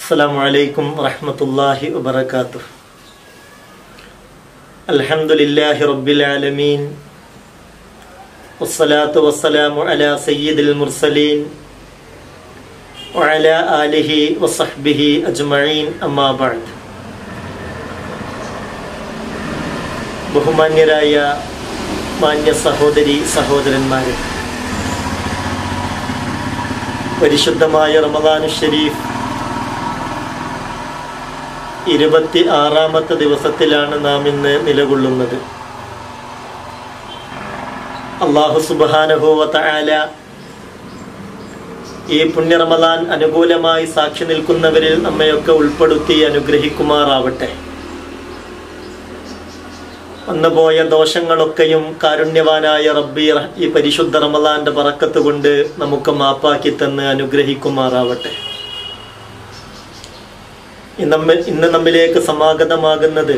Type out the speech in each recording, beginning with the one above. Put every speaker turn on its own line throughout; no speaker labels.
السلام عليكم ورحمة الله وبركاته الحمد لله رب العالمين والصلاة والسلام على سيد المرسلين وعلى آله وصحبه أجمعين أما بعد ബഹുമാന്യരായ മാന്യ സഹോദരി സഹോദരന്മാരെ പരിശുദ്ധമായ റമദാനു ഷരീഫ് ഇരുപത്തി ആറാമത്തെ ദിവസത്തിലാണ് നാം ഇന്ന് നിലകൊള്ളുന്നത് അള്ളാഹു സുബാനഹുവ തആല ഈ പുണ്യ റമദാൻ അനുകൂലമായി സാക്ഷി നിൽക്കുന്നവരിൽ നമ്മയൊക്കെ ഉൾപ്പെടുത്തി അനുഗ്രഹിക്കുമാറാവട്ടെ വന്നുപോയ ദോഷങ്ങളൊക്കെയും കാരുണ്യവാനായ റബ്ബി റഹ് ഈ പരിശുദ്ധ റമദാന്റെ പറക്കത്ത് കൊണ്ട് നമുക്ക് മാപ്പാക്കി തന്ന് അനുഗ്രഹിക്കുമാറാവട്ടെ ഇന്ന് നമ്മ ഇന്ന് നമ്മിലേക്ക് സമാഗതമാകുന്നത്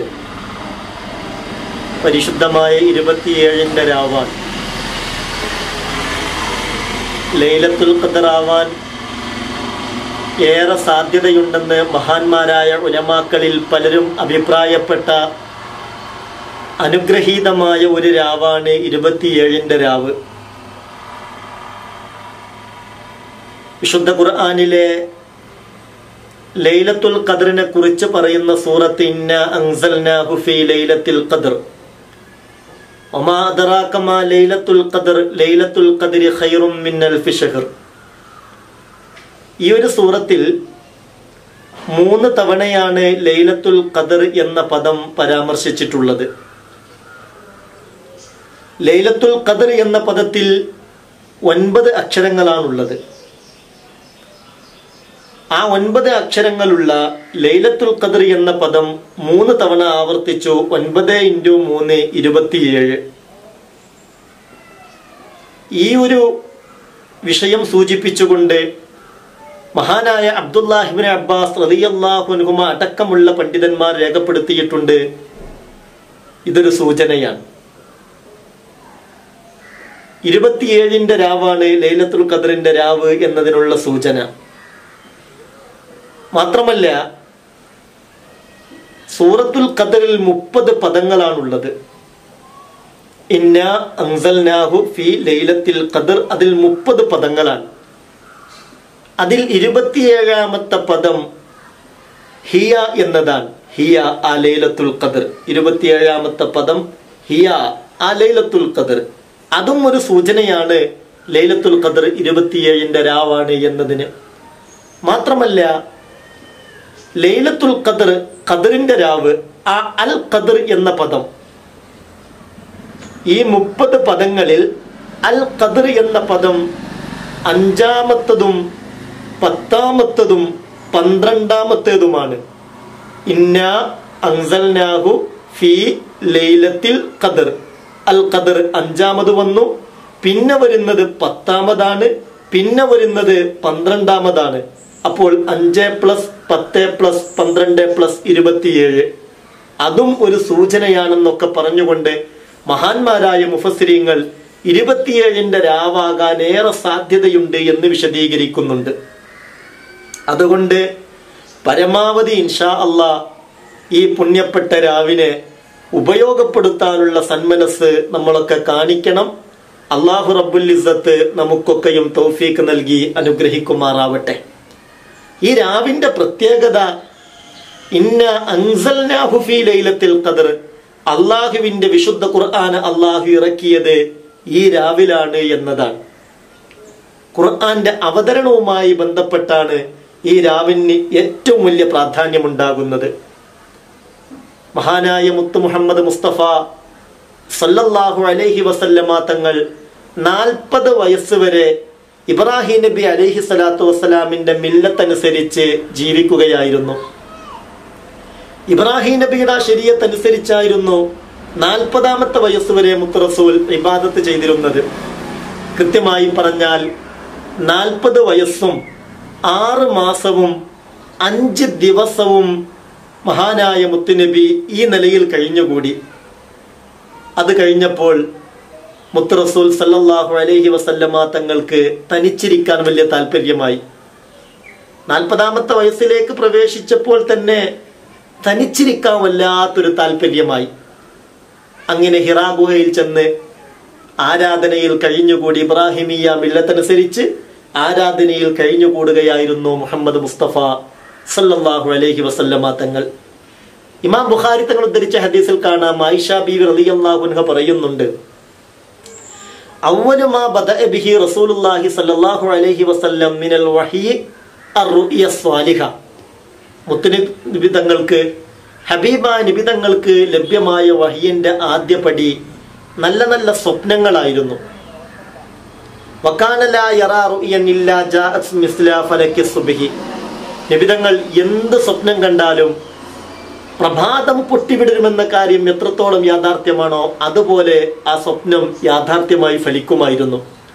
പരിശുദ്ധമായ ഇരുപത്തിയേഴിൻ്റെ രാവാൻ ലൈലത്തുൽ ഖദറാവാൻ ഏറെ സാധ്യതയുണ്ടെന്ന് മഹാന്മാരായ ഉലമാക്കളിൽ പലരും അഭിപ്രായപ്പെട്ട അനുഗ്രഹീതമായ ഒരു രാവാണ് ഇരുപത്തിയേഴിൻ്റെ രാവ് വിശുദ്ധ ഖുർആാനിലെ ലൈലത്തുൽ ഖദറിനെ കുറിച്ച് പറയുന്ന സൂറത്ത് ഇന്ന അൻസൽനാഹു ഫീ ലൈലത്തിൽ ഖദർ ഒമാ അദറാക മാ ലൈലത്തുൽ ഖദർ ലൈലത്തുൽ ഖദരി ഖൈറും മിൻ അൽഫി ഷഹർ ഈ ഒരു സൂറത്തിൽ മൂന്ന് തവണയാണ് ലൈലത്തുൽ ഖദർ എന്ന പദം പരാമർശിച്ചിട്ടുള്ളത് ലൈലത്തുൽ ഖദർ എന്ന പദത്തിൽ ഒൻപത് അക്ഷരങ്ങളാണുള്ളത് ആ ഒൻപത് അക്ഷരങ്ങളുള്ള ലൈലത്തുൽ ഖദർ എന്ന പദം മൂന്ന് തവണ ആവർത്തിച്ചു ഒൻപത് ഇൻറ്റു മൂന്ന് ഇരുപത്തിയേഴ് ഈ ഒരു വിഷയം സൂചിപ്പിച്ചുകൊണ്ട് മഹാനായ അബ്ദുല്ലാഹിബിൻ അബ്ബാസ് റലിയല്ലാഹുനുഹുമ അടക്കമുള്ള പണ്ഡിതന്മാർ രേഖപ്പെടുത്തിയിട്ടുണ്ട് ഇതൊരു സൂചനയാണ് ഇരുപത്തിയേഴിന്റെ രാവാണ് ലൈലത്തുൽ ഖദറിന്റെ രാവ് എന്നതിനുള്ള സൂചന മാത്രമല്ല സൂറത്തുൽ ഖദറിൽ മുപ്പത് പദങ്ങളാണുള്ളത് ഇന്ന അൻസൽനാഹു ഫി ലൈലത്തിൽ ഖദർ അതിൽ മുപ്പത് പദങ്ങളാണ് അതിൽ ഇരുപത്തിയേഴാമത്തെ പദം ഹിയ എന്നതാണ് ഹിയ ആ ലൈലത്തുൽ ഖദർ ഇരുപത്തിയേഴാമത്തെ പദം ഹിയ ആ ലൈലത്തുൽ ഖദർ അതും ഒരു സൂചനയാണ് ലൈലത്തുൽ ഖദർ ഇരുപത്തിയേഴിന്റെ രാവാണ് എന്നതിന് മാത്രമല്ല ലൈലത്തുൽ ഖദർ ഖദറിന്റെ രാവ് ആ അൽ ഖദർ എന്ന പദം ഈ മുപ്പത് പദങ്ങളിൽ അൽ ഖദർ എന്ന പദം അഞ്ചാമത്തതും പത്താമത്തതും പന്ത്രണ്ടാമത്തേതുമാണ് ഇന്ന അൻസൽനാഹു ഫി ലൈലത്തിൽ ഖദർ അൽ ഖദർ അഞ്ചാമത് വന്നു പിന്നെ വരുന്നത് പത്താമതാണ് പിന്നെ വരുന്നത് പന്ത്രണ്ടാമതാണ് അപ്പോൾ അഞ്ച് പ്ലസ് പത്ത് പ്ലസ് പന്ത്രണ്ട് പ്ലസ് ഇരുപത്തിയേഴ് അതും ഒരു സൂചനയാണെന്നൊക്കെ പറഞ്ഞുകൊണ്ട് മഹാന്മാരായ മുഫസിരിങ്ങൾ ഇരുപത്തിയേഴിന്റെ രാവാകാൻ ഏറെ സാധ്യതയുണ്ട് എന്ന് വിശദീകരിക്കുന്നുണ്ട് അതുകൊണ്ട് പരമാവധി ഇൻഷാ അള്ളാ ഈ പുണ്യപ്പെട്ട രാവിനെ ഉപയോഗപ്പെടുത്താനുള്ള സന്മനസ് നമ്മളൊക്കെ കാണിക്കണം അള്ളാഹു റബ്ബുൽ ഇസ്സത്ത് നമുക്കൊക്കെയും തൗഫീക്ക് നൽകി അനുഗ്രഹിക്കുമാറാവട്ടെ ഈ രാവിന്റെ പ്രത്യേകത ഇന്ന അൻസൽനാഹു ഫീ ലൈലത്തിൽ ഖദർ അള്ളാഹുവിന്റെ വിശുദ്ധ ഖുർആൻ അള്ളാഹു ഇറക്കിയത് ഈ രാവിലാണ് എന്നതാണ് ഖുർആന്റെ അവതരണവുമായി ബന്ധപ്പെട്ടാണ് ഈ രാവിന് ഏറ്റവും വലിയ പ്രാധാന്യമുണ്ടാകുന്നത് മഹാനായ മുത്തു മുഹമ്മദ് മുസ്തഫ സല്ലല്ലാഹു അലൈഹി വസല്ലമ തങ്ങൾ നാൽപ്പത് വയസ്സ് വരെ ഇബ്രാഹിം നബി അലൈഹി സ്വലാത്തു വസ്സലാമിന്റെ മില്ലത്തനുസരിച്ച് ജീവിക്കുകയായിരുന്നു ഇബ്രാഹിം നബിയുടെ ശരീരത്ത് അനുസരിച്ചായിരുന്നു നാൽപ്പതാമത്തെ വയസ്സ് വരെ മുത്തറസൂൽ ഇബാദത്ത് ചെയ്തിരുന്നത് കൃത്യമായി പറഞ്ഞാൽ നാൽപ്പത് വയസ്സും ആറ് മാസവും അഞ്ച് ദിവസവും മഹാനായ മുത്തുനബി ഈ നിലയിൽ കഴിഞ്ഞുകൂടി അത് കഴിഞ്ഞപ്പോൾ മുത്ത് റസൂൽ സല്ലല്ലാഹു അലൈഹി വസല്ലമ തങ്ങൾക്ക് തനിച്ചിരിക്കാൻ വലിയ താല്പര്യമായി നാൽപ്പതാമത്തെ വയസ്സിലേക്ക് പ്രവേശിച്ചപ്പോൾ തന്നെ തനിച്ചിരിക്കാൻ വല്ലാത്തൊരു താല്പര്യമായി അങ്ങനെ ഹിറാ ഗുഹയിൽ ചെന്ന് ആരാധനയിൽ കഴിഞ്ഞുകൂടി ഇബ്രാഹിമിയ മില്ലത്തനുസരിച്ച് ആരാധനയിൽ കഴിഞ്ഞുകൂടുകയായിരുന്നു മുഹമ്മദ് മുസ്തഫ സല്ലല്ലാഹു അലൈഹി വസല്ലമ തങ്ങൾ ഇമാം ബുഖാരി തങ്ങൾ ഉദ്ധരിച്ച ഹദീസിൽ കാണാം ആയിഷ ബീവി റളിയല്ലാഹു അൻഹ പറയുന്നുണ്ട് അവലു മാ ബദഅ ബിഹി റസൂലുള്ളാഹി സ്വല്ലല്ലാഹു അലൈഹി വസല്ലം മിനൽ വഹി അർറുയ സ്വാലിഹ മുത്തുനബി തങ്ങൾക്ക് ഹബീബ നിബിതങ്ങൾക്ക് ലഭ്യമായ വഹിയന്റെ ആദ്യപടി നല്ല നല്ല സ്വപ്നങ്ങളായിരുന്നു വക്കാനല യറാ റുഇയൻ ഇല്ലാ ജാഅത് മിസ്ല ഫലക്കി സുബ്ഹി നിബിതങ്ങൾ എന്ത് സ്വപ്നം കണ്ടാലും പ്രഭാതം പൊട്ടിവിടരുമെന്ന കാര്യം എത്രത്തോളം യാഥാർത്ഥ്യമാണോ അതുപോലെ ആ സ്വപ്നം യാഥാർത്ഥ്യമായി ഫലിക്കുമായിരുന്നു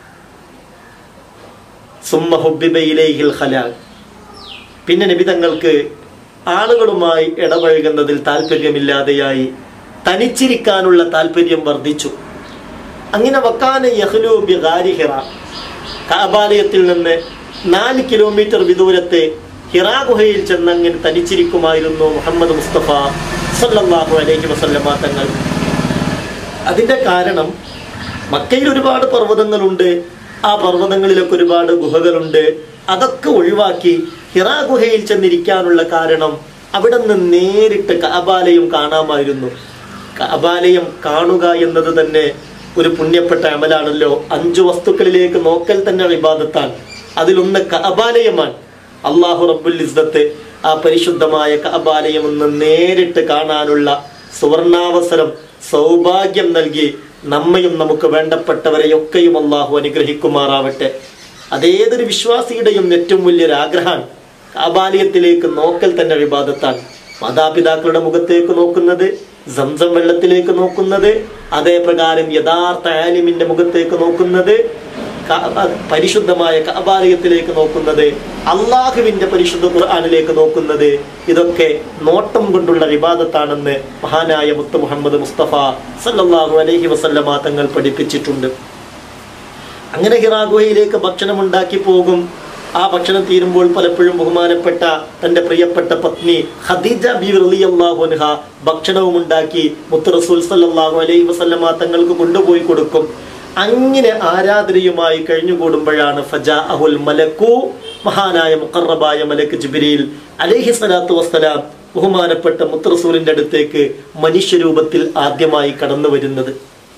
സുമ്മ ഹുബിബയിലേഹിൽ ഖലാൽ പിന്നെ നബിതങ്ങൾക്ക് ആളുകളുമായി ഇടപഴകുന്നതിൽ താല്പര്യമില്ലാതെയായി തനിച്ചിരിക്കാനുള്ള താല്പര്യം വർദ്ധിച്ചു അങ്ങനെ വക്കാന യഹ്ലു ബി ഗാരി ഹിറ കാബാലയത്തിൽ നിന്ന് നാല് കിലോമീറ്റർ വിദൂരത്തെ ഹിറാ ഗുഹയിൽ ചെന്ന് അങ്ങനെ തനിച്ചിരിക്കുമായിരുന്നു മുഹമ്മദ് മുസ്തഫ സല്ലല്ലാഹു അലൈഹി വസല്ലമ തങ്ങൾ അതിന്റെ കാരണം മക്കയിൽ ഒരുപാട് പർവ്വതങ്ങളുണ്ട് ആ പർവ്വതങ്ങളിലൊക്കെ ഒരുപാട് ഗുഹകളുണ്ട് അതൊക്കെ ഒഴിവാക്കി ഹിറാ ഗുഹയിൽ ചെന്നിരിക്കാനുള്ള കാരണം അവിടെ നിന്ന് നേരിട്ട് കഅബാലയം കാണാമായിരുന്നു കഅബാലയം കാണുക എന്നത് തന്നെ ഒരു പുണ്യപ്പെട്ട അമലാണല്ലോ അഞ്ചു വസ്തുക്കളിലേക്ക് നോക്കൽ തന്നെ വിവാദത്താൻ അതിലൊന്ന് കഅബാലയമാണ് അള്ളാഹു റബ്ബുൽ ഇസ്സത്ത് ആ പരിശുദ്ധമായ കഅബാലയം ഒന്ന് നേരിട്ട് കാണാനുള്ള സുവർണാവസരം സൗഭാഗ്യം നൽകി നമ്മയും നമുക്ക് വേണ്ടപ്പെട്ടവരെയൊക്കെയും അള്ളാഹു അനുഗ്രഹിക്കുമാറാവട്ടെ അതേതൊരു വിശ്വാസിയുടെയും ഏറ്റവും വലിയൊരു ആഗ്രഹമാണ് കാബാലയത്തിലേക്ക് നോക്കൽ തന്നെ വിവാദത്താണ് മാതാപിതാക്കളുടെ മുഖത്തേക്ക് നോക്കുന്നത് സംസം വെള്ളത്തിലേക്ക് നോക്കുന്നത് അതേ പ്രകാരം യഥാർത്ഥ ആലിമിന്റെ മുഖത്തേക്ക് നോക്കുന്നത് ക- പരിശുദ്ധമായ കബാലയത്തിലേക്ക് നോക്കുന്നത് അള്ളാഹുവിന്റെ പരിശുദ്ധ ഖുർആാനിലേക്ക് നോക്കുന്നത് ഇതൊക്കെ നോട്ടം കൊണ്ടുള്ള വിവാദത്താണെന്ന് മഹാനായ മുത്ത് മുഹമ്മദ് മുസ്തഫ സല്ലല്ലാഹു അലൈഹി വസല്ലമ തങ്ങൾ പഠിപ്പിച്ചിട്ടുണ്ട് അങ്ങനെ ഹിറാ ഗുഹയിലേക്ക് ഭക്ഷണം ഉണ്ടാക്കി പോകും ആ ഭക്ഷണം തീരുമ്പോൾ പലപ്പോഴും ബഹുമാനപ്പെട്ട തന്റെ പ്രിയപ്പെട്ട പത്നി ഖദീജ ബി റളിയല്ലാഹു അൻഹ ഭക്ഷണവും ഉണ്ടാക്കി മുത്ത് റസൂൽ സല്ലല്ലാഹു അലൈഹി വസല്ലമ തങ്ങൾക്ക് കൊണ്ടുപോയി കൊടുക്കും അങ്ങനെ ആരാധനയുമായി കഴിഞ്ഞുകൂടുമ്പോഴാണ് ഫജാ അഹുൽ മലക്കു മഹാനായ മുഖറബായ മലക്ക് ജിബിരിയിൽ അലൈഹി സ്വലാത്തു വസ്സലാം ബഹുമാനപ്പെട്ട മുത്ത് റസൂലിന്റെ അടുത്തേക്ക് മനുഷ്യരൂപത്തിൽ ആദ്യമായി കടന്നു വരുന്നത്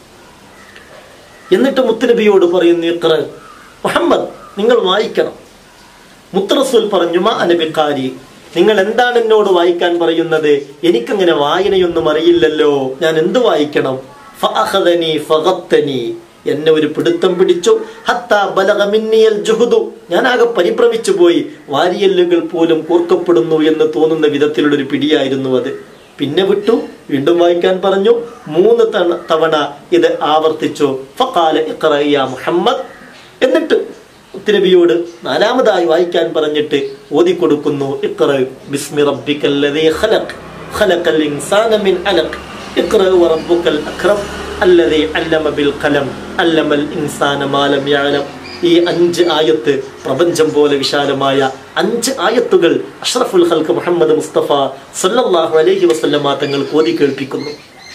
എന്നിട്ട് മുത്തുനബിയോട് പറയുന്നു ഇഖ്റ മുഹമ്മദ് നിങ്ങൾ വായിക്കണം മുത്തറസൂൽ പറഞ്ഞു മാ അനബിക്കാരി നിങ്ങൾ എന്താണ് എന്നോട് വായിക്കാൻ പറയുന്നത് എനിക്കങ്ങനെ വായനയൊന്നും അറിയില്ലല്ലോ ഞാൻ എന്ത് വായിക്കണം ഫഅഖദനി ഫഗത്തനി എന്നെ ഒരു പിടുത്തം പിടിച്ചു ഹത്താ ബലഗ മിന്നിയൽ ജുഹുദു ഞാൻ ആകെ പരിഭ്രമിച്ചു പോയി വാരിയല്ലുകൾ പോലും കോർക്കപ്പെടുന്നു എന്ന് തോന്നുന്ന വിധത്തിലുള്ള ഒരു പിടിയായിരുന്നു അത് പിന്നെ വിട്ടു വീണ്ടും വായിക്കാൻ പറഞ്ഞു മൂന്ന് തവണ തവണ ഇത് ആവർത്തിച്ചു ഫഖാല ഇഖ്റ യാ മുഹമ്മദ് എന്നിട്ട് നബിയോട് നാലാമതായി വായിക്കാൻ പറഞ്ഞിട്ട് ഓതിക്കൊടുക്കുന്നു ഇഖ്റ ബിസ്മി റബ്ബിക്കല്ലദീ ഖലഖ് ഖലഖൽ ഇൻസാന മിൻ അലഖ് ഇഖ്റ വറബ്ബുക്കൽ അക്രം അല്ലദീ അല്ലമ ബിൽ ഖലം അല്ലമൽ ഇൻസാന മാ ലം യഅലം ഈ അഞ്ച് ആയത്ത് പ്രപഞ്ചം പോലെ വിശാലമായ അഞ്ച് ആയത്തുകൾ അഷ്റഫുൽ ഹൽക്ക് മുഹമ്മദ് മുസ്തഫ സല്ലല്ലാഹു അലൈഹി വസല്ലമ തങ്ങൾ കോതി കേൾപ്പിക്കുന്നു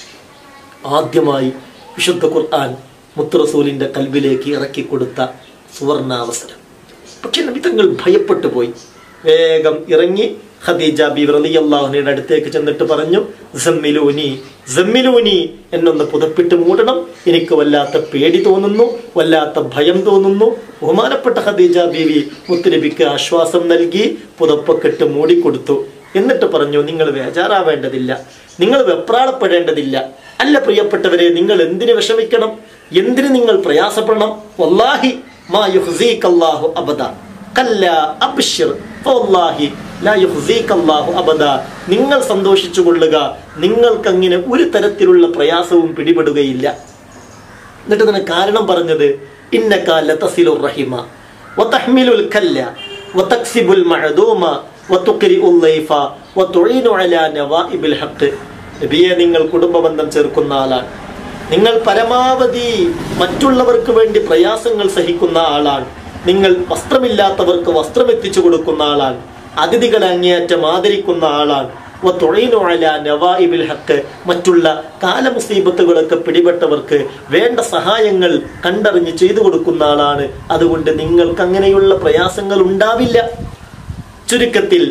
ആദ്യമായി വിശുദ്ധ ഖുർആൻ മുത്തുറസൂലിന്റെ കൽബിലേക്ക് ഇറക്കി കൊടുത്ത സുവർണാവസരം പക്ഷെ നബി തങ്ങൾ ഭയപ്പെട്ടു പോയി വേഗം ഇറങ്ങി ഖദീജ ബി റളിയല്ലാഹുവിന്റെ അടുത്തേക്ക് ചെന്നിട്ട് പറഞ്ഞു സമ്മിലൂനി സമ്മിലൂനി എന്നൊന്ന് പുതപ്പിട്ട് മൂടണം എനിക്ക് വല്ലാത്ത പേടി തോന്നുന്നു വല്ലാത്ത ഭയം തോന്നുന്നു ബഹുമാനപ്പെട്ട ഖദീജ ബീവി മുത്തുനബിക്ക് ആശ്വാസം നൽകി പുതപ്പൊക്കെ ഇട്ട് മൂടിക്കൊടുത്തു എന്നിട്ട് പറഞ്ഞു നിങ്ങൾ ബേജാറാവേണ്ടതില്ല നിങ്ങൾ വെപ്രാളപ്പെടേണ്ടതില്ല അല്ല പ്രിയപ്പെട്ടവരെ നിങ്ങൾ എന്തിന് വിഷമിക്കണം എന്തിന് നിങ്ങൾ പ്രയാസപ്പെടണം വല്ലാഹി മാ യുഹ്സീകല്ലാഹു അബദ കല്ല അബ്ശിർ ഫവല്ലാഹി ലാ യുഹ്സീകല്ലാഹു അബദ നിങ്ങൾ സന്തോഷിച്ചു കൊള്ളുക നിങ്ങൾക്കങ്ങനെ ഒരു തരത്തിലുള്ള പ്രയാസവും പിടിപെടുകയില്ല എന്നിട്ട് അതിന് കാരണം പറഞ്ഞത് ഇന്നക ലതസിലുർ റഹിമ വതഹ്മിലുൽ കല്ല വതക്സിബുൽ മഅദൂമ വതുഖരിഉൽ ലൈഫ വതുഈനു അലാ നവാഇബിൽ ഹഖ് നബിയെ നിങ്ങൾ കുടുംബബന്ധം ചേർക്കുന്ന ആളാണ് നിങ്ങൾ പരമാവധി മറ്റുള്ളവർക്ക് വേണ്ടി പ്രയാസങ്ങൾ സഹിക്കുന്ന ആളാണ് നിങ്ങൾ വസ്ത്രമില്ലാത്തവർക്ക് വസ്ത്രം എത്തിച്ചു കൊടുക്കുന്ന ആളാണ് അതിഥികളെ അങ്ങേയറ്റം ആദരിക്കുന്ന ആളാണ് വതുഈനു അലാ നവാഇബിൽ ഹക്ക് മറ്റുള്ള കാലമുസീബത്തുകളൊക്കെ പിടിപെട്ടവർക്ക് വേണ്ട സഹായങ്ങൾ കണ്ടറിഞ്ഞ് ചെയ്തു കൊടുക്കുന്ന ആളാണ് അതുകൊണ്ട് നിങ്ങൾക്ക് അങ്ങനെയുള്ള പ്രയാസങ്ങൾ ഉണ്ടാവില്ല ചുരുക്കത്തിൽ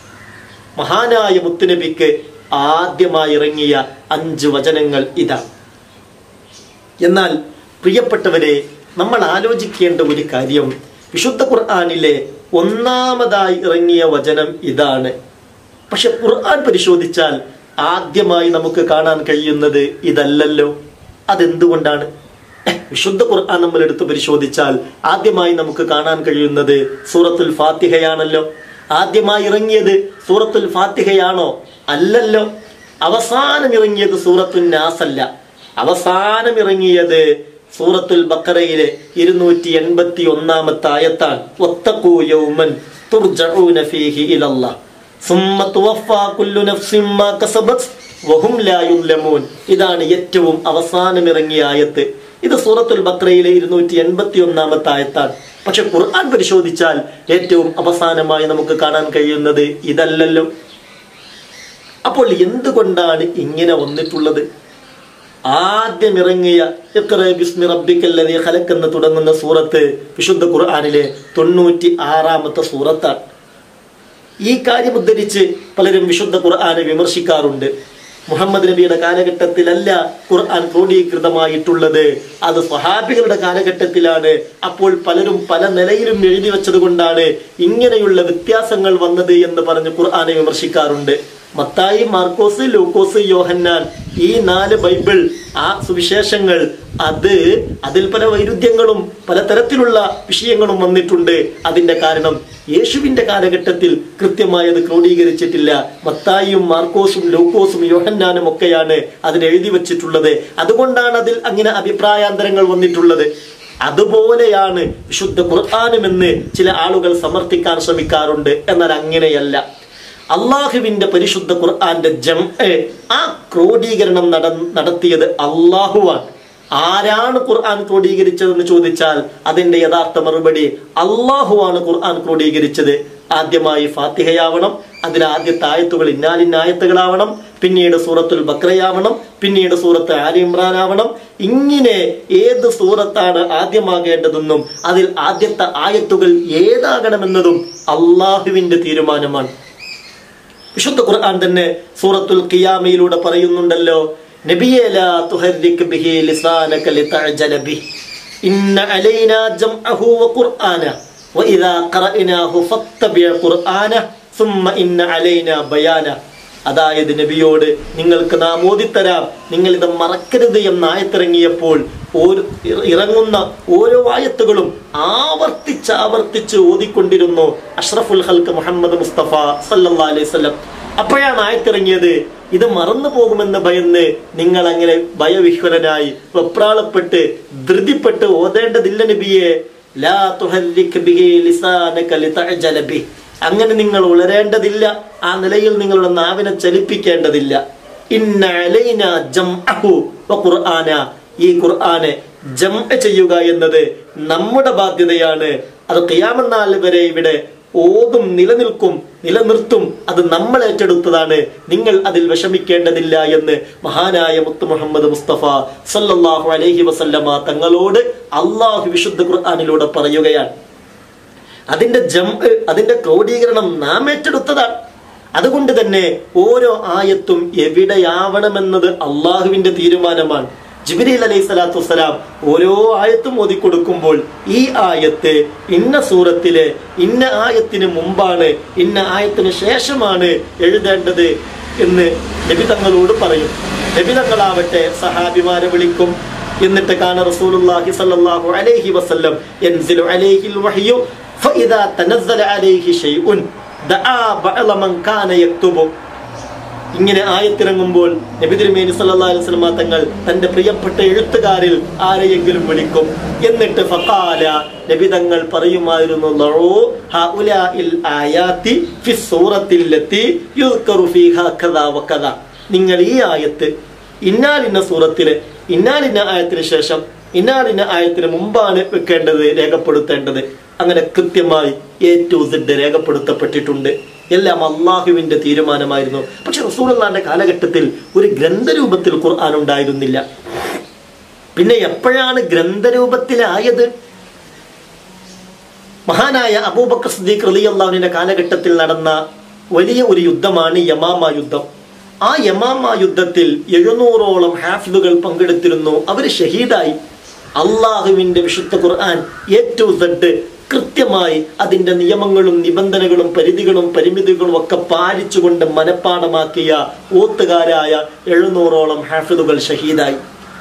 മഹാനായ മുത്തുനബിക്ക് ആദ്യമായി ഇറങ്ങിയ അഞ്ച് വചനങ്ങൾ ഇതാണ് എന്നാൽ പ്രിയപ്പെട്ടവരെ നമ്മൾ ആലോചിക്കേണ്ട ഒരു കാര്യം വിശുദ്ധ ഖുർആാനിലെ ഒന്നാമതായി ഇറങ്ങിയ വചനം ഇതാണ് പക്ഷെ ഖുർആൻ പരിശോധിച്ചാൽ ആദ്യമായി നമുക്ക് കാണാൻ കഴിയുന്നത് ഇതല്ലല്ലോ അതെന്തുകൊണ്ടാണ് എഹ്, വിശുദ്ധ ഖുർആൻ നമ്മൾ എടുത്ത് പരിശോധിച്ചാൽ ആദ്യമായി നമുക്ക് കാണാൻ കഴിയുന്നത് സൂറത്തുൽ ഫാത്തിഹയാണല്ലോ ആദ്യമായി ഇറങ്ങിയത് സൂറത്തുൽ ഫാത്തിഹയാണോ അല്ലല്ലോ അവസാനം ഇറങ്ങിയത് സൂറത്തുൽ നാസല്ല അവസാനം ഇറങ്ങിയത് സൂറത്തുൽ ബക്കറയിലെ ഇരുന്നൂറ്റി എൺപത്തി ഒന്നാമത്തെ ആയത്താണ് ഒത്തക്കൂ യൗമൻ തുർജഊന ഫീഹി ഇലല്ലാഹ് സുമ്മ തുവഫാ കുല്ലു നഫ്സിൻ മാ കസബത് വഹും ലാ യുദ്ലമൂൻ ഇതാണ് ഏറ്റവും അവസാനം ഇറങ്ങിയ ആയത്ത് ഇത് സൂറത്തുൽ ബക്രയിലെ ഇരുന്നൂറ്റി എൺപത്തി ഒന്നാമത്തെ ആയത്താണ് പക്ഷെ ഖുർആൻ പരിശോധിച്ചാൽ ഏറ്റവും അവസാനമായി നമുക്ക് കാണാൻ കഴിയുന്നത് ഇതല്ലല്ലോ അപ്പോൾ എന്തുകൊണ്ടാണ് ഇങ്ങനെ വന്നിട്ടുള്ളത് ആദ്യം ഇറങ്ങിയ ഇഖ്റ ബിസ്മി റബ്ബിക്കല്ലദീ ഖലഖ് എന്ന് തുടങ്ങുന്ന സൂറത്ത് വിശുദ്ധ ഖുർആനിലെ തൊണ്ണൂറ്റി ആറാമത്തെ സൂറത്താണ് ഈ കാര്യം ഉദ്ധരിച്ച് പലരും വിശുദ്ധ ഖുർആനെ വിമർശിക്കാറുണ്ട് മുഹമ്മദ് നബിയുടെ കാലഘട്ടത്തിലല്ല ഖുർആൻ ക്രോഡീകൃതമായിട്ടുള്ളത് അത് സ്വഹാബികളുടെ കാലഘട്ടത്തിലാണ് അപ്പോൾ പലരും പല നിലയിലും എഴുതി വെച്ചത് കൊണ്ടാണ് ഇങ്ങനെയുള്ള വ്യത്യാസങ്ങൾ വന്നത് എന്ന് പറഞ്ഞ് ഖുർആനെ വിമർശിക്കാറുണ്ട് മത്തായി മാർക്കോസ് ലൂക്കോസ് യോഹന്നാൻ ഈ നാല് ബൈബിൾ ആ സുവിശേഷങ്ങൾ അത് അതിൽ പല വൈരുദ്ധ്യങ്ങളും പലതരത്തിലുള്ള വിഷയങ്ങളും വന്നിട്ടുണ്ട് അതിന്റെ കാരണം യേശുവിന്റെ കാലഘട്ടത്തിൽ കൃത്യമായി അത് ക്രോഡീകരിച്ചിട്ടില്ല മത്തായിയും മാർക്കോസും ലൂക്കോസും യോഹന്നാനും ഒക്കെയാണ് അതിന് എഴുതി വച്ചിട്ടുള്ളത് അതുകൊണ്ടാണ് അതിൽ അങ്ങനെ അഭിപ്രായാന്തരങ്ങൾ വന്നിട്ടുള്ളത് അതുപോലെയാണ് വിശുദ്ധ ഖുർആാനുമെന്ന് ചില ആളുകൾ സമർത്ഥിക്കാൻ ശ്രമിക്കാറുണ്ട് എന്നാൽ അങ്ങനെയല്ല അള്ളാഹുവിന്റെ പരിശുദ്ധ ഖുർആന്റെ ജം ആ ക്രോഡീകരണം നട നടത്തിയത് അള്ളാഹുവാണ് ആരാണ് ഖുർആൻ ക്രോഡീകരിച്ചതെന്ന് ചോദിച്ചാൽ അതിന്റെ യഥാർത്ഥ മറുപടി അള്ളാഹുവാണ് ഖുർആൻ ക്രോഡീകരിച്ചത് ആദ്യമായി ഫാത്തിഹയാവണം അതിൽ ആദ്യത്തെ ആയത്തുകൾ ഇന്നാലിന്നായത്തുകളാവണം പിന്നീട് സൂറത്തുൽ ബക്രയാവണം പിന്നീട് സൂറത്ത് ആലി ഇമ്രാൻ ആവണം ഇങ്ങനെ ഏത് സൂറത്താണ് ആദ്യമാകേണ്ടതെന്നും അതിൽ ആദ്യത്തെ ആയത്തുകൾ ഏതാകണമെന്നതും അള്ളാഹുവിന്റെ തീരുമാനമാണ് വിശുദ്ധ ഖുർആൻ തന്നെ സൂറത്തുൽ ഖിയാമയിലൂടെ പറയുന്നുണ്ടല്ലോ നബിയെ ലാ തുഹർരിക് ബിഹി ലിസാനക ലിതഅജല ബിഹി ഇന്ന അലൈനാ ജംഅഹു വഖുർആന വഇദാ ഖറഅനാഹു ഫത്തബിഅ ഖുർആന സുമ്മ ഇന്ന അലൈനാ ബയാന അതായത് നബിയോട് നിങ്ങൾക്ക് നാം ഓതിത്തരാം നിങ്ങൾ ഇത് മറക്കരുത് എന്ന ആയത്തിറങ്ങിയപ്പോൾ ഓരോ ഇറങ്ങുന്ന ഓരോ ആയത്തുകളും ആവർത്തിച്ച് ആവർത്തിച്ച് ഓതിക്കൊണ്ടിരുന്നു അഷ്റഫുൽ ഹൽക്ക് മുഹമ്മദ് മുസ്തഫ സല്ലല്ലാ അലൈഹി വസല്ലം അപ്പോഴാണ് ആയത്തിറങ്ങിയത് ഇത് മറന്നു പോകുമെന്ന് ഭയന്ന് നിങ്ങൾ അങ്ങനെ ഭയവിഹ്വലനായി വെപ്രാളപ്പെട്ട് ധൃതിപ്പെട്ട് ഓതേണ്ടതില്ല നബിയെ ലാ തുഹല്ലിക് ബിഹി ലിസാനക ലിതഅജല ബിഹി അങ്ങനെ നിങ്ങൾ ഉളരേണ്ടതില്ല ആ നിലയിൽ നിങ്ങളുടെ നാവിനെ ചലിപ്പിക്കേണ്ടതില്ല ഇന്ന അലൈന ജംഅഹു വഖുർആന ഈ ഖുർആനെ ജം ചെയ്യുക എന്നത് നമ്മുടെ ബാധ്യതയാണ് അത് ഖിയാമനാൾ വരെ ഇവിടെ ഓതും നിലനിൽക്കും നിലനിർത്തും അത് നമ്മൾ ഏറ്റെടുത്തതാണ് നിങ്ങൾ അതിൽ വിഷമിക്കേണ്ടതില്ല എന്ന് മഹാനായ മുത്ത് മുഹമ്മദ് മുസ്തഫ സല്ലല്ലാഹു അലൈഹി വസല്ലമ തങ്ങളോട് അള്ളാഹു വിശുദ്ധ ഖുർആനിലൂടെ പറയുകയാണ് അതിന്റെ ജം അതിന്റെ ക്രോഡീകരണം നാം ഏറ്റെടുത്തതാണ് അതുകൊണ്ട് തന്നെ ഓരോ ആയത്തും എവിടെയാവണമെന്നത് അള്ളാഹുവിന്റെ തീരുമാനമാണ് ജിബിരിൽ അലൈഹി സ്വലാത്തു വസ്സലാം ഓരോ ആയത്തും ഓതിക്കൊടുക്കുമ്പോൾ ഈ ആയത്ത് ഇന്ന സൂറത്തിലെ ഇന്ന ആയത്തിന് മുമ്പാണ് ഇന്ന ആയത്തിന് ശേഷമാണ് എഴുതേണ്ടത് എന്ന് നബി തങ്ങളോട് പറയും നബി തങ്ങളാവട്ടെ സഹാബിമാരെ വിളിക്കും എന്നിട്ട് കാന റസൂലുള്ളാഹി സ്വല്ലല്ലാഹു അലൈഹി വസല്ലം യൻസിലു അലൈഹിൽ വഹ്യു ഫഇദാ തനസ്സല അലൈഹി ഷൈഉൻ ദആ ബഅല മൻ കാന യക്തുബു ഇങ്ങനെ ആയത്തിറങ്ങുമ്പോൾ നബി തിരുമേനി സല്ലല്ലാഹു അലൈഹി വസല്ലം തങ്ങൾ തന്റെ പ്രിയപ്പെട്ട എഴുത്തുകാരിൽ ആരെയെങ്കിലും വിളിക്കും എന്നിട്ട് ഫഖാല നബി തങ്ങൾ പറയുമായിരുന്നു ലഉ ഹഉലാഇൽ ആയാതി ഫി സൂറത്തിൽ ലത്തി യുസ്കറു ഫീഹാ കദാ വകദാ നിങ്ങൾ ഈ ആയത്ത് ഇന്നാലിന്ന സൂറത്തിലെ ഇന്നാലിന്ന ആയത്തിന് ശേഷം ഇന്നാലിന്ന ആയത്തിന് മുമ്പാണ് വെക്കേണ്ടത് രേഖപ്പെടുത്തേണ്ടത് അങ്ങനെ കൃത്യമായി എ ടു സെഡ് രേഖപ്പെടുത്തപ്പെട്ടിട്ടുണ്ട് എല്ലാം അള്ളാഹുവിന്റെ തീരുമാനമായിരുന്നു പക്ഷെ റസൂലുള്ളാന്റെ കാലഘട്ടത്തിൽ ഒരു ഗ്രന്ഥരൂപത്തിൽ ഖുർആൻ ഉണ്ടായിരുന്നില്ല പിന്നെ എപ്പോഴാണ് ഗ്രന്ഥരൂപത്തിലായത് മഹാനായ അബൂബക്കർ സിദ്ദീഖ് റളിയല്ലാഹുവിന്റെ കാലഘട്ടത്തിൽ നടന്ന വലിയ ഒരു യുദ്ധമാണ് യമാമ യുദ്ധം ആ യമാമ യുദ്ധത്തിൽ എഴുന്നൂറോളം ഹാഫിദുകൾ പങ്കെടുത്തിരുന്നു അവർ ഷഹീദായി അള്ളാഹുവിന്റെ വിശുദ്ധ ഖുർആൻ എ ടു സെഡ് കൃത്യമായി അതിന്റെ നിയമങ്ങളും നിബന്ധനകളും പരിധികളും പരിമിതികളും ഒക്കെ പാലിച്ചുകൊണ്ട് മനഃപ്പാടമാക്കിയ ഓത്തുകാരായ എഴുന്നൂറോളം ഹാഫിദുകൾ ഷഹീദായി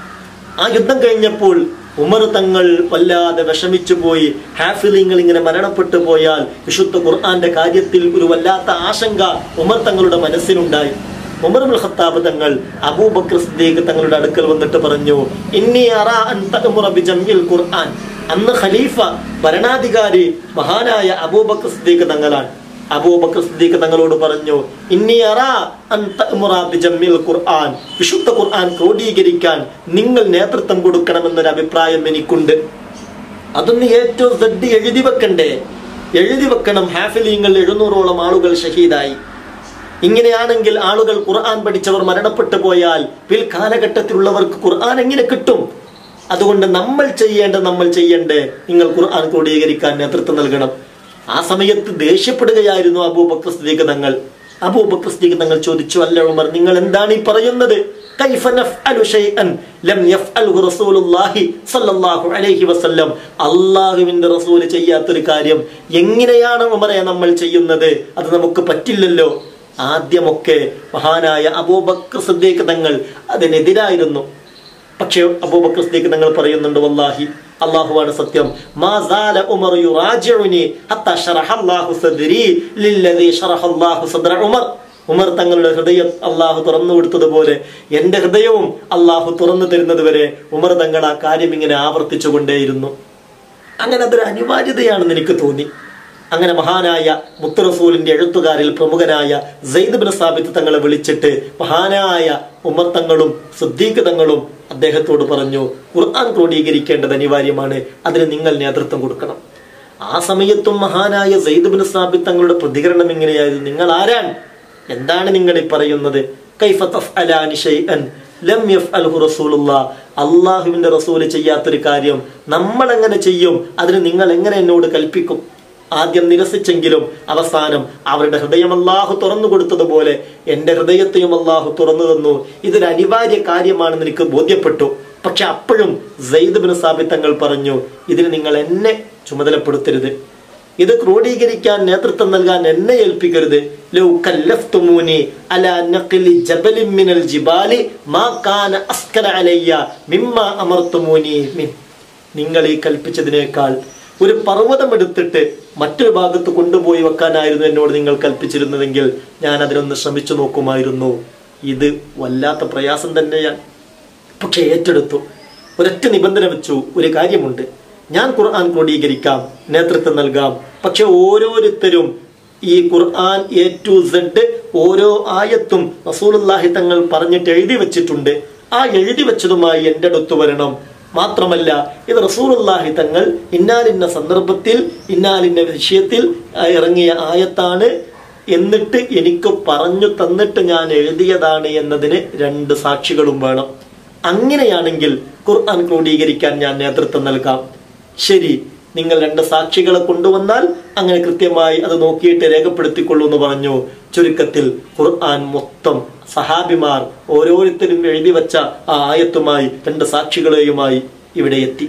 ആ യുദ്ധം കഴിഞ്ഞപ്പോൾ ഉമർ തങ്ങൾ വല്ലാതെ വിഷമിച്ചു പോയി ഹാഫിലിങ്ങൾ ഇങ്ങനെ മരണപ്പെട്ടു പോയാൽ വിശുദ്ധ ഖുർആന്റെ കാര്യത്തിൽ ഒരു വല്ലാത്ത ആശങ്ക ഉമർ തങ്ങളുടെ മനസ്സിലുണ്ടായി ഉമർ ഉൽ ഖത്താബ് തങ്ങൾ അബൂബക്കർ സിദ്ദീഖ് തങ്ങളുടെ അടുക്കൽ വന്നിട്ട് പറഞ്ഞു ഇന്നി അറാ അൻ തഅ്മുറ ബിജംഇൽ ഖുർആൻ അന്ന് ഖലീഫ ഭരണാധികാരി മഹാനായ അബൂബക്കർ സിദ്ദീഖ് തങ്ങളാണ് അബൂബക്കർ സിദ്ദീഖ് തങ്ങളോട് പറഞ്ഞു ഇന്നി അറാ അൻ തഅ്മുറ ബിജംഇൽ ഖുർആൻ വിശുദ്ധ ഖുർആൻ ക്രോഡീകരിക്കാൻ നിങ്ങൾ നേതൃത്വം കൊടുക്കണമെന്നൊരു അഭിപ്രായം എനിക്കുണ്ട് അതൊന്ന് ഏറ്റവും സെഡ് എഴുതി വെക്കണ്ടേ എഴുതി വെക്കണം ഹാഫിലിങ്ങൾ എഴുന്നൂറോളം ആളുകൾ ഷഹീദായി ഇങ്ങനെയാണെങ്കിൽ ആളുകൾ ഖുർആൻ പഠിച്ചവർ മരണപ്പെട്ടു പോയാൽ പിൽക്കാലഘട്ടത്തിലുള്ളവർക്ക് ഖുർആൻ എങ്ങനെ കിട്ടും അതുകൊണ്ട് നമ്മൾ ചെയ്യേണ്ട നമ്മൾ ചെയ്യണ്ടേ നിങ്ങൾ ഖുർആൻ ക്രോഡീകരിക്കാൻ നേതൃത്വം നൽകണം ആ സമയത്ത് ദേഷ്യപ്പെടുകയായിരുന്നു അബൂബക്കർ സിദ്ദീഖ് തങ്ങൾ അബൂബക്കർ സിദ്ദീഖ് തങ്ങൾ ചോദിച്ചു അല്ല ഉമർ നിങ്ങൾ എന്താണ് ഈ പറയുന്നത് കൈഫ നഫ്അലു ഷൈഅൻ ലം യഫ്അൽഹു റസൂലുള്ളാഹി സ്വല്ലല്ലാഹു അലൈഹി വസല്ലം അല്ലാഹുവിന്റെ റസൂൽ ചെയ്യാത്തൊരു കാര്യം എങ്ങനെയാണ് ഉമറെ നമ്മൾ ചെയ്യുന്നത് അത് നമുക്ക് പറ്റില്ലല്ലോ ആദ്യമൊക്കെ മഹാനായ അബൂബക്കർ സിദ്ദീഖ് തങ്ങൾ അതിനെതിരായിരുന്നു പക്ഷേ അബൂബക്കർ സിദ്ദീഖ് തങ്ങൾ പറയുന്നുണ്ട് വല്ലാഹി അള്ളാഹുവാണ് സത്യം മാ സാല ഉമർ യുറാജിഉനി ഹത്താ ശറഹല്ലാഹു സദ്രി ലില്ലദീ ശറഹല്ലാഹു സദ്ര ഉമർ ഉമർ തങ്ങളുടെ ഹൃദയം അള്ളാഹു തുറന്നു കൊടുത്തതുപോലെ എന്റെ ഹൃദയവും അള്ളാഹു തുറന്നു തരുന്നത് വരെ ഉമർ തങ്ങൾ ആ കാര്യം ഇങ്ങനെ ആവർത്തിച്ചു കൊണ്ടേയിരുന്നു അങ്ങനെ അതൊരു അനിവാര്യതയാണെന്ന് എനിക്ക് തോന്നി അങ്ങനെ മഹാനായ മുത്തറസൂലിന്റെ എഴുത്തുകാരിൽ പ്രമുഖനായ സെയ്ദ് ബിൻ സാബിത്ത് തങ്ങളെ വിളിച്ചിട്ട് മഹാനായ ഉമർ തങ്ങളും സുദ്ദീഖ് തങ്ങളും അദ്ദേഹത്തോട് പറഞ്ഞു ഖുർആൻ ക്രോഡീകരിക്കേണ്ടത് അനിവാര്യമാണ് അതിന് നിങ്ങൾ നേതൃത്വം കൊടുക്കണം ആ സമയത്തും മഹാനായ സെയ്ദ് ബിൻ സാബിത്ത് തങ്ങളുടെ പ്രതികരണം എങ്ങനെയായിരുന്നു നിങ്ങൾ ആരാൻ എന്താണ് നിങ്ങൾ ഈ പറയുന്നത് കൈഫ തഫ്അലാനി ഷൈഅൻ ലം യഫ്അൽഹു റസൂലുള്ളാ അള്ളാഹുവിന്റെ റസൂല് ചെയ്യാത്തൊരു കാര്യം നമ്മൾ എങ്ങനെ ചെയ്യും അതിന് നിങ്ങൾ എങ്ങനെ എന്നോട് കൽപ്പിക്കും ആദ്യം നിരസിച്ചെങ്കിലും അവസാനം അവരുടെ ഹൃദയം അള്ളാഹു തുറന്നു കൊടുത്തതുപോലെ എന്റെ ഹൃദയത്തെയും അള്ളാഹു തുറന്നു തന്നു ഇതൊരു അനിവാര്യ കാര്യമാണെന്ന് എനിക്ക് ബോധ്യപ്പെട്ടു പക്ഷെ അപ്പോഴും സെയ്ദ് ബിൻ സാബിത്ത് തങ്ങൾ പറഞ്ഞു ഇതിന് നിങ്ങൾ എന്നെ ചുമതലപ്പെടുത്തരുത് ഇത് ക്രോഡീകരിക്കാൻ നേതൃത്വം നൽകാൻ എന്നെ ഏൽപ്പിക്കരുത് ലൗ കല്ലഫ്തുമൂനി അലാ നഖ്ലി ജബലിൻ മിനൽ ജിബാലി മാ കാന അസ്കല അലയ്യ മിമ്മ അമർത്തുമൂനി മിൻ നിങ്ങൾ ഈ കൽപ്പിച്ചതിനേക്കാൾ ഒരു പർവ്വതം എടുത്തിട്ട് മറ്റൊരു ഭാഗത്ത് കൊണ്ടുപോയി വെക്കാനായിരുന്നു എന്നോട് നിങ്ങൾ കൽപ്പിച്ചിരുന്നതെങ്കിൽ ഞാൻ അതിനൊന്ന് ശ്രമിച്ചു നോക്കുമായിരുന്നു ഇത് വല്ലാത്ത പ്രയാസം തന്നെയാണ് പക്ഷെ ഏറ്റെടുത്തു ഒരൊറ്റ നിബന്ധന വെച്ചു ഒരു കാര്യമുണ്ട് ഞാൻ ഖുർആൻ ക്രോഡീകരിക്കാം നേതൃത്വം നൽകാം പക്ഷെ ഓരോരുത്തരും ഈ ഖുർആൻ എ ടു സെഡ് ഓരോ ആയത്തും റസൂലുള്ളാഹി തങ്ങൾ പറഞ്ഞിട്ട് എഴുതി വെച്ചിട്ടുണ്ട് ആ എഴുതി വെച്ചതുമായി എൻ്റെ അടുത്ത് വരണം മാത്രമല്ല ഇത് റസൂലുള്ളാഹി തങ്ങൾ ഇന്നാലിന്ന സന്ദർഭത്തിൽ ഇന്നാലിന്ന വിഷയത്തിൽ ആ, ഇറങ്ങിയ ആയത്താണ് എന്നിട്ട് എനിക്ക് പറഞ്ഞു തന്നിട്ട് ഞാൻ എഴുതിയതാണ് എന്നതിന് രണ്ട് സാക്ഷികളും വേണം അങ്ങനെയാണെങ്കിൽ ഖുർആൻ ക്രോഡീകരിക്കാൻ ഞാൻ നേതൃത്വം നൽകാം ശരി നിങ്ങൾ രണ്ട് സാക്ഷികളെ കൊണ്ടുവന്നാൽ അങ്ങനെ കൃത്യമായി അത് നോക്കിയിട്ട് രേഖപ്പെടുത്തിക്കൊള്ളൂ എന്ന് പറഞ്ഞു ചുരുക്കത്തിൽ ഖുർആൻ മൊത്തം സഹാബിമാർ ഓരോരുത്തരും എഴുതി വെച്ച ആ ആയത്തുമായി രണ്ട് സാക്ഷികളെയുമായി ഇവിടെ എത്തി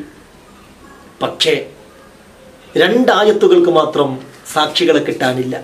പക്ഷേ രണ്ടായത്തുകൾക്ക് മാത്രം സാക്ഷികളെ കിട്ടാനില്ല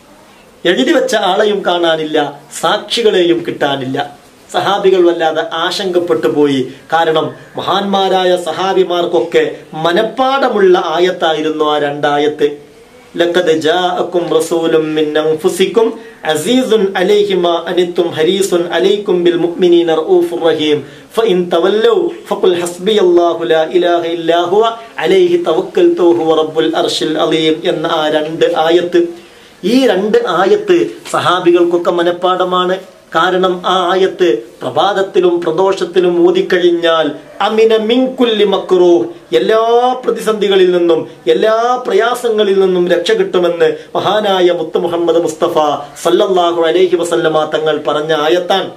എഴുതി വെച്ച ആളെയും കാണാനില്ല സാക്ഷികളെയും കിട്ടാനില്ല സഹാബികൾ വല്ലാതെ ആശങ്കപ്പെട്ടു പോയി കാരണം മഹാന്മാരായ സഹാബിമാർക്കൊക്കെ മനപ്പാടമുള്ള ആയത്തായിരുന്നു ആ രണ്ടായത്ത് ലഖദ് ജാഅക്കും റസൂലും മിൻ അൻഫുസിക്കും അസീസുൻ അലൈഹി മാ അനിത്തും ഹരീസുൻ അലൈക്കും ബിൽ മുഅ്മിനീന റഊഫുർ റഹീം ഫഇൻ തവല്ലൗ ഫഖുൽ ഹസ്ബിയല്ലാഹു ലാ ഇലാഹ ഇല്ലാ ഹുവ അലൈഹി തവക്കൽതു ഹുവ റബ്ബുൽ അർശിൽ അലീം എന്ന ആ രണ്ട് ആയത്ത് ഈ രണ്ട് ആയത്ത് സഹാബികൾക്കൊക്കെ മനഃപ്പാടമാണ് കാരണം ആ ആയത്ത് പ്രഭാതത്തിലും പ്രദോഷത്തിലും ഊതിക്കഴിഞ്ഞാൽ അമിന മിൻകുല്ലി മക്രൂ എല്ലാ പ്രതിസന്ധികളിൽ നിന്നും എല്ലാ പ്രയാസങ്ങളിൽ നിന്നും രക്ഷ കിട്ടുമെന്ന് മഹാനായ മുത്ത് മുഹമ്മദ് മുസ്തഫ സല്ലല്ലാഹു അലൈഹി വസല്ലമ തങ്ങൾ പറഞ്ഞ ആയത്താണ്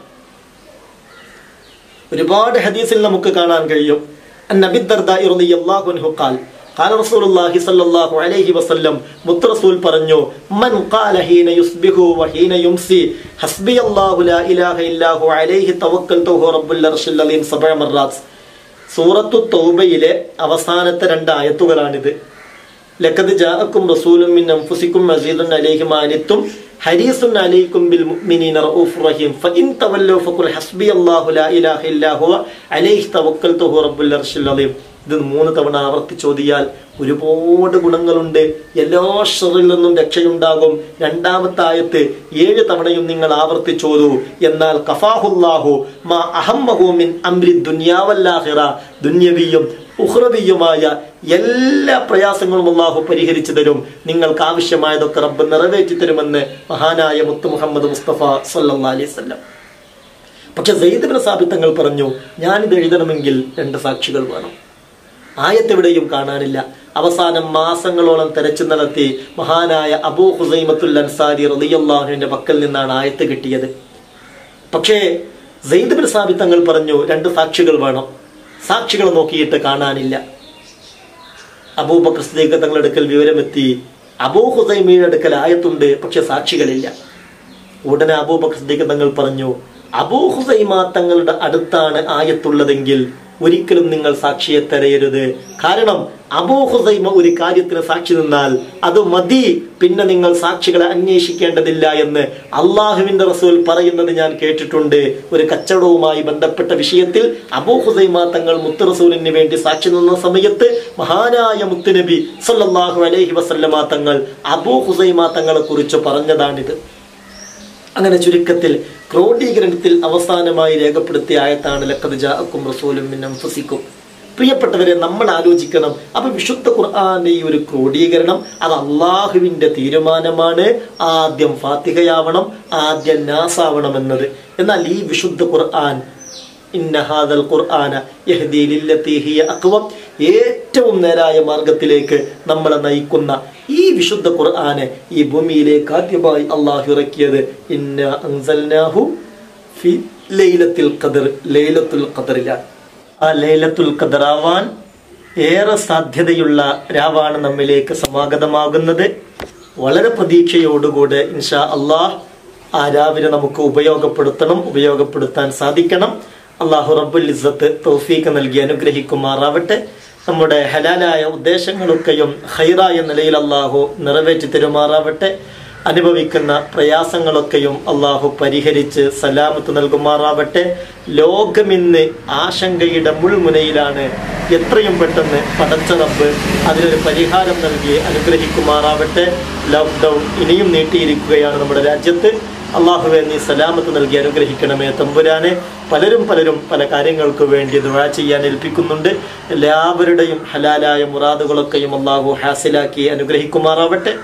ഒരുപാട് ഹദീസിൽ നമുക്ക് കാണാൻ കഴിയും നബി ദർദാഇ റളിയല്ലാഹു അൻഹു ഖാൽ قال رسول الله صلى الله عليه وسلم മുത്ത് റസൂൽ പറഞ്ഞു മൻ قال حين يصبح وحين يمسي حسبي الله لا اله الا هو عليه توكلت وهو رب العرش العظيم سبع مرات സൂറത്തു തൗബയിലെ അവസാനത്തെ രണ്ട് ആയത്തുകളാണിത് ലക്കത് ജാഅക്കും റസൂലും മിൻ അൻഫുസിക്കും അസീദുൻ അലൈഹി മാനിത്തും ഹരീസുൻ അലൈക്കും ബിൽ മുഅ്മിനീന റഊഫുർ റഹീം ഫഇൻ തവല്ലൂ ഫഖുൽ ഹസ്ബി അല്ലാഹു ലാ ഇലാഹ ഇല്ലാ ഹുവ അലൈഹി തവക്കൽതു ഹുവ റബ്ബുൽ അർശിൽ അലീം ഇത് മൂന്ന് തവണ ആവർത്തിച്ചോദിയാൽ ഒരുപാട് ഗുണങ്ങളുണ്ട് എല്ലാ ഷറിൽ നിന്നും രക്ഷയുണ്ടാകും രണ്ടാമത്തെ ആയത്ത് ഏഴ് തവണയും നിങ്ങൾ ആവർത്തിച്ചോദൂ എന്നാൽ കഫാഹുല്ലാഹു മാ അഹമ്മഹു മിൻ അംരി ദുനിയാവല്ലാഹിറ ദുന്യവിയും ഉഹ്റവിയുമായ എല്ലാ പ്രയാസങ്ങളും അള്ളാഹു പരിഹരിച്ചു തരും നിങ്ങൾക്ക് ആവശ്യമായതൊക്കെ റബ്ബ് നിറവേറ്റി തരുമെന്ന് മഹാനായ മുത്ത് മുഹമ്മദ് മുസ്തഫ സല്ലാ അലൈഹി വസല്ലം പക്ഷെ സയ്യിദ്ബിൻ സാബിത്തങ്ങൾ പറഞ്ഞു ഞാനിത് എഴുതണമെങ്കിൽ രണ്ട് സാക്ഷികൾ വേണം ആയത്തെവിടെയും കാണാനില്ല അവസാനം മാസങ്ങളോളം തെരച്ചു നടത്തി മഹാനായ അബൂ ഹുസൈമത്തുൽ അൻസാരി റളിയല്ലാഹുവിന്റെ പക്കൽ നിന്നാണ് ആയത്ത് കിട്ടിയത് പക്ഷേ സെയ്ദ് ബിൻ സാബിത്ത് തങ്ങൾ പറഞ്ഞു രണ്ട് സാക്ഷികൾ വേണം സാക്ഷികൾ നോക്കിയിട്ട് കാണാനില്ല അബൂബക്കർ സിദ്ദീഖ് തങ്ങളുടെ അടുക്കൽ വിവരമെത്തി അബൂ ഹുസൈമിയുടെ അടുക്കൽ ആയത്തുണ്ട് പക്ഷെ സാക്ഷികളില്ല ഉടനെ അബൂബക്കർ സിദ്ദീഖ് തങ്ങൾ പറഞ്ഞു അബൂ ഹുസൈമ തങ്ങളുടെ അടുത്താണ് ആയത്തുള്ളതെങ്കിൽ ഒരിക്കലും നിങ്ങൾ സാക്ഷിയെ തെരയരുത് കാരണം അബൂ ഹുസൈമ ഒരു കാര്യത്തിന് സാക്ഷി നിന്നാൽ അത് മതി പിന്നെ നിങ്ങൾ സാക്ഷികളെ അന്വേഷിക്കേണ്ടതില്ല എന്ന് അള്ളാഹുവിന്റെ റസൂൽ പറയുന്നത് ഞാൻ കേട്ടിട്ടുണ്ട് ഒരു കച്ചവടവുമായി ബന്ധപ്പെട്ട വിഷയത്തിൽ അബൂ ഹുസൈമ തങ്ങൾ മുത്ത് റസൂലിന് വേണ്ടി സാക്ഷി നിന്ന സമയത്ത് മഹാനായ മുത്തുനബി സല്ലല്ലാഹു അലൈഹി വസല്ലമ തങ്ങൾ അബൂ ഹുസൈമ തങ്ങളെ കുറിച്ച് പറഞ്ഞതാണിത് അങ്ങനെ ചുരുക്കത്തിൽ ക്രോഡീകരണത്തിൽ അവസാനമായി രേഖപ്പെടുത്തിയ ആയത്താണ് ലക്കത് ജാഅക്കും റസൂലും മിൻ അൻഫുസിക്കും പ്രിയപ്പെട്ടവരെ നമ്മൾ ആലോചിക്കണം അപ്പൊ വിശുദ്ധ ഖുർആന്റെ ഈ ഒരു ക്രോഡീകരണം അത് അള്ളാഹുവിന്റെ തീരുമാനമാണ് ആദ്യം ഫാത്തിഹയാവണം ആദ്യം നാസാവണം എന്നത് എന്നാൽ ഈ വിശുദ്ധ ഖുർആൻ ഇന്ന ഹാദൽ ഖുർആന യഹ്ദി ലില്ലത്തി ഹിയ അഖ്വം ഏറ്റവും നേരായ മാർഗത്തിലേക്ക് നമ്മളെ നയിക്കുന്ന ഈ വിശുദ്ധ ഖുർആനെ ഈ ഭൂമിയിലേക്ക് ആദ്യമായി അള്ളാഹു ഇറക്കിയത് ഇന്ന അൻസൽനാഹു ഫി ലൈലത്തിൽ ഖദർ ലൈലത്തുൽ ഖദറിലാണ് ആ ലൈലത്തുൽ ഖദറാവാൻ ഏറെ സാധ്യതയുള്ള രാവാണ് നമ്മിലേക്ക് സമാഗതമാകുന്നത് വളരെ പ്രതീക്ഷയോടുകൂടെ ഇൻഷാ അള്ളാഹ് ആ രാവിലെ നമുക്ക് ഉപയോഗപ്പെടുത്തണം ഉപയോഗപ്പെടുത്താൻ സാധിക്കണം അള്ളാഹു റബ്ബുൽ ഇസ്സത്ത് തൗഫീക്ക് നൽകി അനുഗ്രഹിക്കുമാറാവട്ടെ നമ്മുടെ ഹലാലായ ഉദ്ദേശങ്ങളൊക്കെയും ഹൈറായ നിലയിൽ അള്ളാഹു നിറവേറ്റി തരുമാറാവട്ടെ അനുഭവിക്കുന്ന പ്രയാസങ്ങളൊക്കെയും അള്ളാഹു പരിഹരിച്ച് സലാമത്ത് നൽകുമാറാവട്ടെ ലോകമിന്ന് ആശങ്കയുടെ മുൾമുനയിലാണ് എത്രയും പെട്ടെന്ന് പടച്ച റബ്ബ് അതിനൊരു പരിഹാരം നൽകി അനുഗ്രഹിക്കുമാറാവട്ടെ ലോക്ക്ഡൗൺ ഇനിയും നീട്ടിയിരിക്കുകയാണ് നമ്മുടെ രാജ്യത്ത് അള്ളാഹുവെ നീ സലാമത്ത് നൽകി അനുഗ്രഹിക്കണമേ തമ്പുരാനെ പലരും പലരും പല കാര്യങ്ങൾക്ക് വേണ്ടി ദുഴ ചെയ്യാൻ ഏൽപ്പിക്കുന്നുണ്ട് എല്ലാവരുടെയും ഹലാലായ മുറാദുകളൊക്കെയും അള്ളാഹു ഹാസിലാക്കി അനുഗ്രഹിക്കുമാറാവട്ടെ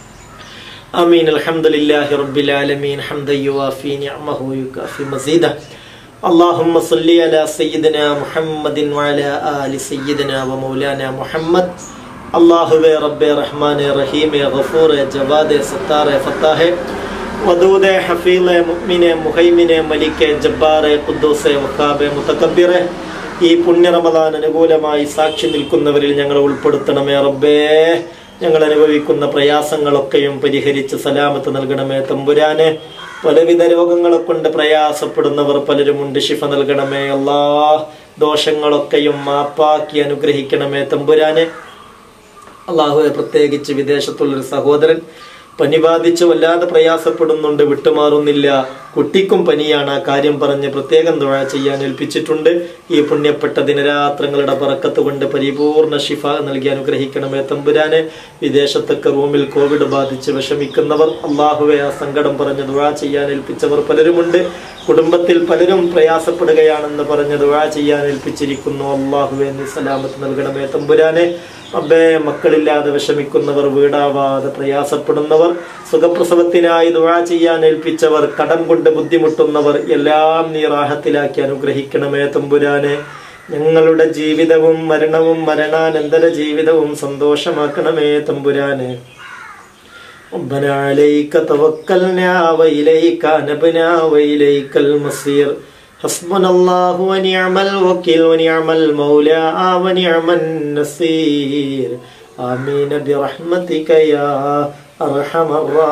آمين الحمد لله رب العالمين حمدا يوافي نعمه ويكافي مزيده اللهم صل على سيدنا محمد وعلى آل سيدنا ومولانا محمد അള്ളാഹുവെ റബ്ബെ റഹ്മാനെ റഹീമെ ഗഫൂറെ ജവാദെ സത്താറെ ഫത്താഹെ വദൂദെ ഹഫീലെ മുഅ്മിനെ മുഹൈമിനെ മലിക്കെ ജബ്ബാറെ ഖുദ്ദൂസെ വഖാബെ മുതകബ്ബിറെ ഈ പുണ്യ റമദാൻ അനുകൂലമായി സാക്ഷി നിൽക്കുന്നവരിൽ ഞങ്ങളെ ഉൾപ്പെടുത്തണമേ റബ്ബേ ഞങ്ങൾ അനുഭവിക്കുന്ന പ്രയാസങ്ങളൊക്കെയും പരിഹരിച്ച് സലാമത്ത് നൽകണമേ തമ്പുരാനെ പലവിധ രോഗങ്ങളെ കൊണ്ട് പ്രയാസപ്പെടുന്നവർ പലരുമുണ്ട് ശിഫ നൽകണമേ എല്ലാ ദോഷങ്ങളൊക്കെയും മാപ്പാക്കി അനുഗ്രഹിക്കണമേ തമ്പുരാനെ അള്ളാഹുവെ പ്രത്യേകിച്ച് വിദേശത്തുള്ളൊരു സഹോദരൻ പനി ബാധിച്ച് വല്ലാതെ പ്രയാസപ്പെടുന്നുണ്ട് വിട്ടുമാറുന്നില്ല കുട്ടിക്കും പനിയാണ് ആ കാര്യം പറഞ്ഞ് പ്രത്യേകം തുഴ ചെയ്യാൻ ഏൽപ്പിച്ചിട്ടുണ്ട് ഈ പുണ്യപ്പെട്ട ദിനരാത്രങ്ങളുടെ പറക്കത്ത് കൊണ്ട് പരിപൂർണ ഷിഫ നൽകി അനുഗ്രഹിക്കണമേ തമ്പുരാനെ വിദേശത്തൊക്കെ റൂമിൽ കോവിഡ് ബാധിച്ച് വിഷമിക്കുന്നവർ അള്ളാഹുവെ ആ സങ്കടം പറഞ്ഞ് ദുഴ ചെയ്യാൻ ഏൽപ്പിച്ചവർ പലരുമുണ്ട് കുടുംബത്തിൽ പലരും പ്രയാസപ്പെടുകയാണെന്ന് പറഞ്ഞ് ദുആ ചെയ്യാൻ ഏൽപ്പിച്ചിരിക്കുന്നു അള്ളാഹുവെ നീ സലാമത്ത് നൽകണമേ തമ്പുരാനെ അബ്ബേ മക്കളില്ലാതെ വിഷമിക്കുന്നവർ വീടാവാതെ പ്രയാസപ്പെടുന്നവർ സുഖപ്രസവത്തിനായി ദുആ ചെയ്യാൻ ഏൽപ്പിച്ചവർ കടം കൊണ്ട് ബുദ്ധിമുട്ടുന്നവർ എല്ലാം നീ റാഹത്തിലാക്കി അനുഗ്രഹിക്കണമേ തമ്പുരാനെ ഞങ്ങളുടെ ജീവിതവും മരണവും മരണാനന്തര ജീവിതവും സന്തോഷമാക്കണമേ തമ്പുരാനെ ربنا عليك توكلنا وإليك نبنا وإليك المصير حسبنا الله ونعم الوكيل ونعم المولى ونعم النصير آمين برحمتك يا أرحم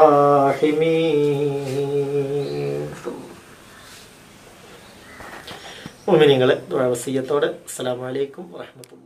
الراحمين മുഅ്മിനീങ്ങളെ ദുആ വസിയത്തോടെ അസ്സലാമു അലൈക്കും വറഹ്മത്തുള്ളാഹി